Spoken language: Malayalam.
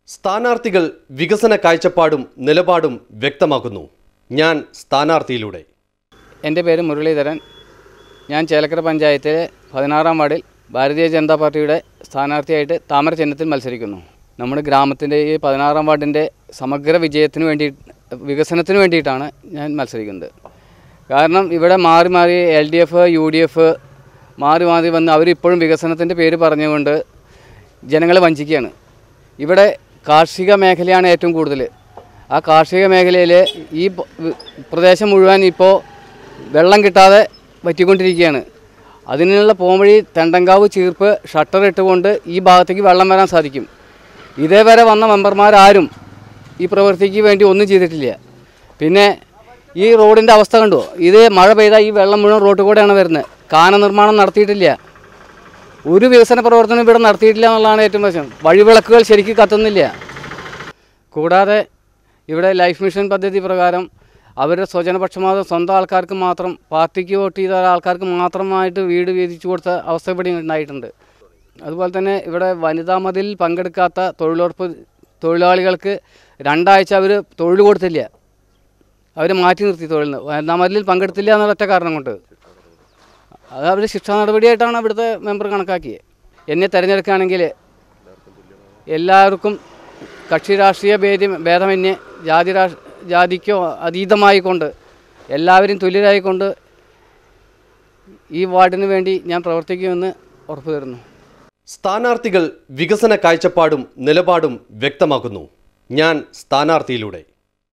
സ്ഥാനാർത്ഥികൾ വികസന കാഴ്ചപ്പാടും നിലപാടും വ്യക്തമാക്കുന്നു ഞാൻ സ്ഥാനാർത്ഥിയിലൂടെ എൻ്റെ പേര് മുരളീധരൻ ഞാൻ ചേലക്കര പഞ്ചായത്തിലെ പതിനാറാം വാർഡിൽ ഭാരതീയ ജനതാ പാർട്ടിയുടെ സ്ഥാനാർത്ഥിയായിട്ട് താമര ചിഹ്നത്തിൽ മത്സരിക്കുന്നു നമ്മുടെ ഗ്രാമത്തിൻ്റെ ഈ പതിനാറാം വാർഡിൻ്റെ സമഗ്ര വിജയത്തിന് വേണ്ടി വികസനത്തിന് വേണ്ടിയിട്ടാണ് ഞാൻ മത്സരിക്കുന്നത് കാരണം ഇവിടെ മാറി മാറി L D F U D F മാറി മാറി വന്ന് അവരിപ്പോഴും വികസനത്തിൻ്റെ പേര് പറഞ്ഞുകൊണ്ട് ജനങ്ങളെ വഞ്ചിക്കുകയാണ് ഇവിടെ കാർഷിക മേഖലയാണ് ഏറ്റവും കൂടുതൽ ആ കാർഷിക മേഖലയിൽ ഈ പ- വി- പ്രദേശം മുഴുവൻ ഇപ്പോൾ വെള്ളം കിട്ടാതെ വറ്റിക്കൊണ്ടിരിക്കുകയാണ് അതിനുള്ള പോംവഴി തെണ്ടങ്കാവ് ചീർപ്പ് ഷട്ടർ ഇട്ടുകൊണ്ട് ഈ ഭാഗത്തേക്ക് വെള്ളം വരാൻ സാധിക്കും ഇതേവരെ വന്ന മെമ്പർമാരാരും ഈ പ്രവൃത്തിക്ക് വേണ്ടി ഒന്നും ചെയ്തിട്ടില്ല പിന്നെ ഈ റോഡിൻ്റെ അവസ്ഥ കണ്ടോ ഇത് മഴ പെയ്താൽ ഈ വെള്ളം മുഴുവൻ റോഡിൽ കൂടെയാണ് വരുന്നത് കാന നിർമ്മാണം നടത്തിയിട്ടില്ല ഒരു വികസന പ്രവർത്തനം ഇവിടെ നടത്തിയിട്ടില്ല എന്നുള്ളതാണ് ഏറ്റവും പ്രശ്നം വഴിവിളക്കുകൾ ശരിക്കും കത്തുന്നില്ല കൂടാതെ ഇവിടെ ലൈഫ് മിഷൻ പദ്ധതി പ്രകാരം അവരുടെ സ്വജനപക്ഷപാതം സ്വന്തം ആൾക്കാർക്ക് മാത്രം പാർട്ടിക്ക് വോട്ട് ചെയ്ത ആൾക്കാർക്ക് മാത്രമായിട്ട് വീട് വീതിച്ചു കൊടുത്ത അവസ്ഥ ഇവിടെ ഉണ്ടായിട്ടുണ്ട് അതുപോലെ തന്നെ ഇവിടെ വനിതാ മതിൽ പങ്കെടുക്കാത്ത തൊഴിലുറപ്പ് തൊഴിലാളികൾക്ക് രണ്ടാഴ്ച അവർ തൊഴിൽ കൊടുത്തില്ല അവർ മാറ്റി നിർത്തി തൊഴിലിന് വനിതാ മതിലിൽ പങ്കെടുത്തില്ല എന്നുള്ള ഒറ്റ കാരണം കൊണ്ട് അത് അവർ ശിക്ഷാ നടപടിയായിട്ടാണ് ഇവിടുത്തെ മെമ്പർ കണക്കാക്കിയത് എന്നെ തിരഞ്ഞെടുക്കുകയാണെങ്കിൽ എല്ലാവർക്കും കക്ഷി രാഷ്ട്രീയ ഭേദ ഭേദമന്യേ ജാതി രാഷ് ജാതിക്കോ അതീതമായിക്കൊണ്ട് എല്ലാവരും തുല്യരായിക്കൊണ്ട് ഈ വാർഡിന് വേണ്ടി ഞാൻ പ്രവർത്തിക്കുമെന്ന് ഉറപ്പു തരുന്നു സ്ഥാനാർത്ഥികൾ വികസന കാഴ്ചപ്പാടും നിലപാടും വ്യക്തമാക്കുന്നു ഞാൻ സ്ഥാനാർത്ഥിയിലൂടെ